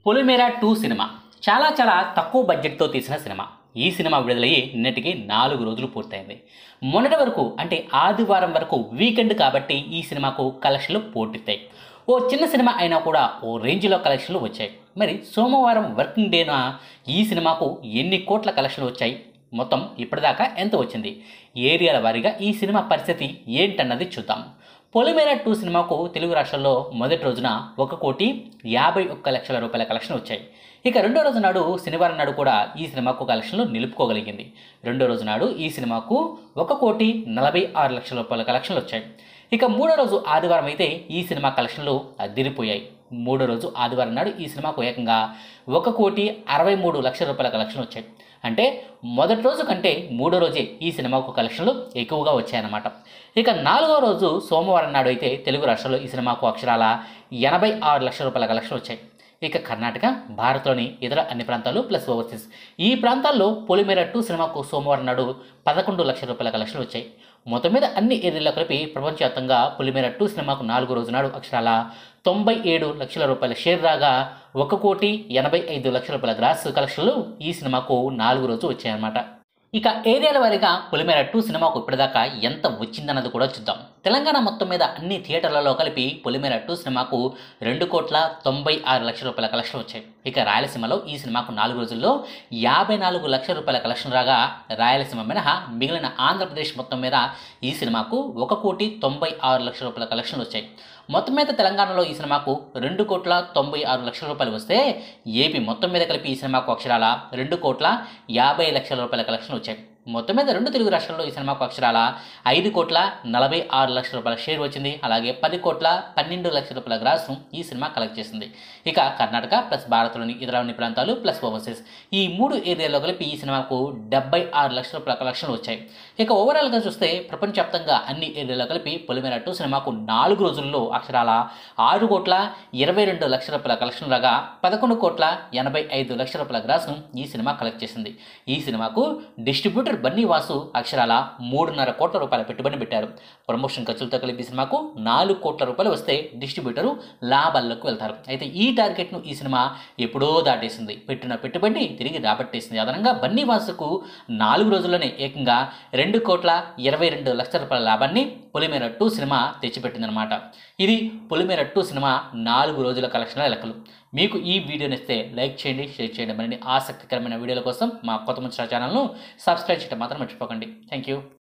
Polimera two cinema చాలా చాలా తక్కువ బడ్జెట్తో తీసిన సినిమా ఈ సినిమా విడుదలయ్యి నిన్నటికి నాలుగు రోజులు పూర్తయింది మొన్నటి వరకు అంటే ఆదివారం వరకు వీకెండ్ కాబట్టి ఈ సినిమాకు కలెక్షన్లు పోటెత్తాయి ఓ చిన్న సినిమా అయినా కూడా ఓ రేంజ్లో కలెక్షన్లు వచ్చాయి మరి సోమవారం వర్కింగ్ డేన ఈ సినిమాకు ఎన్ని కోట్ల కలెక్షన్లు వచ్చాయి మొత్తం ఇప్పటిదాకా ఎంత వచ్చింది ఏరియాల వారీగా ఈ సినిమా పరిస్థితి ఏంటన్నది చూద్దాం పొలిమేర టూ సినిమాకు తెలుగు రాష్ట్రాల్లో మొదటి రోజున ఒక కోటి యాభై ఒక్క లక్షల రూపాయల కలెక్షన్ వచ్చాయి ఇక రెండో రోజు నాడు శనివారం నాడు కూడా ఈ సినిమాకు కలెక్షన్లు నిలుపుకోగలిగింది రెండో రోజు నాడు ఈ సినిమాకు ఒక కోటి నలభై ఆరు లక్షల రూపాయల కలెక్షన్లు వచ్చాయి ఇక మూడో రోజు ఆదివారం అయితే ఈ సినిమా కలెక్షన్లు అదిరిపోయాయి మూడో రోజు ఆదివారం నాడు ఈ సినిమాకు ఏకంగా ఒక కోటి అరవై మూడు లక్షల రూపాయల కలెక్షన్ వచ్చాయి అంటే మొదటి రోజు కంటే మూడో రోజే ఈ సినిమాకు కలెక్షన్లు ఎక్కువగా వచ్చాయన్నమాట ఇక నాలుగో రోజు సోమవారం నాడు అయితే తెలుగు రాష్ట్రాల్లో ఈ సినిమాకు అక్షరాల ఎనభై ఆరు లక్షల రూపాయల కలెక్షన్ వచ్చాయి ఇక కర్ణాటక భారత్లోని ఇతర అన్ని ప్రాంతాలు ప్లస్ ఓవర్సీస్ ఈ ప్రాంతాల్లో పొలిమేర టూ సినిమాకు సోమవారం నాడు పదకొండు లక్షల రూపాయల కలెక్షన్లు వచ్చాయి మొత్తం మీద అన్ని ఏరియాలో కలిపి ప్రపంచవ్యాప్తంగా పొలిమేర టూ సినిమాకు నాలుగు రోజు నాడు అక్షరాల తొంభై ఏడు లక్షల రూపాయల షేర్ రాగా ఒక కోటి ఎనభై ఐదు లక్షల రూపాయల గ్రాస్ కలెక్షన్లు ఈ సినిమాకు నాలుగు రోజు వచ్చాయన్నమాట ఇక ఏరియాల వారీగా పొలిమేర టూ సినిమాకు ఇప్పటిదాకా ఎంత వచ్చిందన్నది కూడా చూద్దాం తెలంగాణ మొత్తం మీద అన్ని థియేటర్లలో కలిపి పొలిమేర టూ సినిమాకు రెండు కోట్ల తొంభై ఆరు లక్షల రూపాయల కలెక్షన్ వచ్చాయి ఇక రాయలసీమలో ఈ సినిమాకు నాలుగు రోజుల్లో యాభై నాలుగు లక్షల రూపాయల కలెక్షన్ రాగా రాయలసీమ మినహా మిగిలిన ఆంధ్రప్రదేశ్ మొత్తం మీద ఈ సినిమాకు ఒక కోటి తొంభై ఆరు లక్షల రూపాయల కలెక్షన్లు వచ్చాయి మొత్తం మీద తెలంగాణలో ఈ సినిమాకు రెండు కోట్ల తొంభై ఆరు లక్షల రూపాయలు వస్తే ఏపీ మొత్తం మీద కలిపి ఈ సినిమాకు అక్షరాల రెండు కోట్ల యాభై లక్షల రూపాయల కలెక్షన్ వచ్చాయి మొత్తం మీద రెండు తెలుగు రాష్ట్రాల్లో ఈ సినిమాకు అక్షరాల ఐదు కోట్ల నలభై ఆరు లక్షల రూపాయల షేర్ వచ్చింది అలాగే పది కోట్ల పన్నెండు లక్షల రూపాయల గ్రాస్ను ఈ సినిమా కలెక్ట్ చేసింది ఇక కర్ణాటక ప్లస్ భారత్లోని ఇతర అన్ని ప్రాంతాలు ప్లస్ ఓవర్సీస్ ఈ మూడు ఏరియాలో కలిపి ఈ సినిమాకు డెబ్బై ఆరు లక్షల రూపాయల కలెక్షన్లు వచ్చాయి ఇక ఓవరాల్గా చూస్తే ప్రపంచవ్యాప్తంగా అన్ని ఏరియాలో కలిపి పొలిమేర టూ సినిమాకు నాలుగు రోజుల్లో అక్షరాల ఆరు కోట్ల ఇరవై రెండు లక్షల రూపాయల కలెక్షన్ రాగా పదకొండు కోట్ల ఎనభై ఐదు లక్షల రూపాయల గ్రాస్ను ఈ సినిమా కలెక్ట్ చేసింది ఈ సినిమాకు డిస్ట్రిబ్యూటర్ బన్నీ వాసు అక్షరాల మూడున్నర కోట్ల రూపాయల పెట్టుబడి పెట్టారు ప్రమోషన్ ఖర్చులతో కలిపి ఈ సినిమాకు నాలుగు కోట్ల రూపాయలు వస్తే డిస్ట్రిబ్యూటరు లాభాల్లోకి వెళ్తారు అయితే ఈ టార్గెట్ను ఈ సినిమా ఎప్పుడో దాటేసింది పెట్టిన పెట్టుబడి తిరిగి రాబట్టేసింది అదనంగా బన్నీ వాసుకు నాలుగు రోజుల్లోనే ఏకంగా రెండు కోట్ల ఇరవై రెండు లక్షల రూపాయల లాభాన్ని పొలిమేర టూ సినిమా తెచ్చిపెట్టిందనమాట ఇది పొలిమేర టూ సినిమా నాలుగు రోజుల కలెక్షన్ల లెక్కలు మీకు ఈ వీడియోని ఇస్తే లైక్ చేయండి షేర్ చేయండి మరిన్ని ఆసక్తికరమైన వీడియోల కోసం మా కొత్త ముచ్చట ఛానల్ను సబ్స్క్రైబ్ చేయడం మాత్రం మర్చిపోకండి థ్యాంక్ యూ